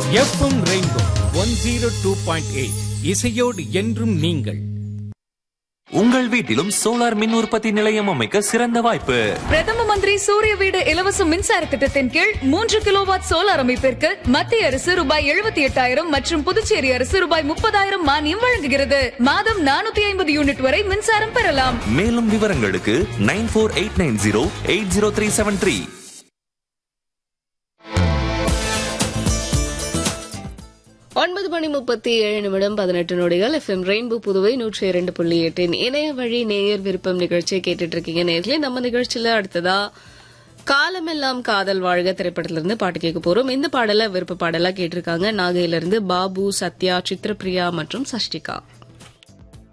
FM rainbow one zero two point eight இசையோடு என்றும் நீங்கள் உங்கள் வீட்டிலும் சோலார் மின் உற்பத்தி நிலையம் அமைக்க சிறந்த வாய்ப்பு பிரதம மந்திரி சூரிய வீடு இலவச மின்சார திட்டத்தின் கீழ் மூன்று கிலோவாட் சோலார் அமைப்பிற்கு மத்திய அரசு ரூபாய் எழுபத்தி எட்டாயிரம் மற்றும் புதுச்சேரி அரசு ரூபாய் முப்பதாயிரம் மானியம் வழங்குகிறது மாதம் நானூத்தி ஐம்பது யூனிட் வரை மின்சாரம் பெறலாம் மேலும் விவரங்களுக்கு nine four eight nine zero eight zero three seven three ஒன்பது மணி முப்பத்தி ஏழு நிமிடம் பதினெட்டு நொடிகள் எஃப்எம் ரெயின்போ புதுவை நூற்றி இரண்டு புள்ளி எட்டின் இணைய வழி நேயர் விருப்பம் நிகழ்ச்சியை கேட்டுட்டு இருக்கீங்க நேர்களே நம்ம நிகழ்ச்சியில அடுத்ததா காலமெல்லாம் காதல் வாழ்க திரைப்படத்திலிருந்து பாட்டு கேட்க போறோம் இந்த பாடல விருப்ப பாடலா கேட்டிருக்காங்க நாகையிலிருந்து பாபு சத்யா சித்ரபிரியா மற்றும் சஷ்டிகா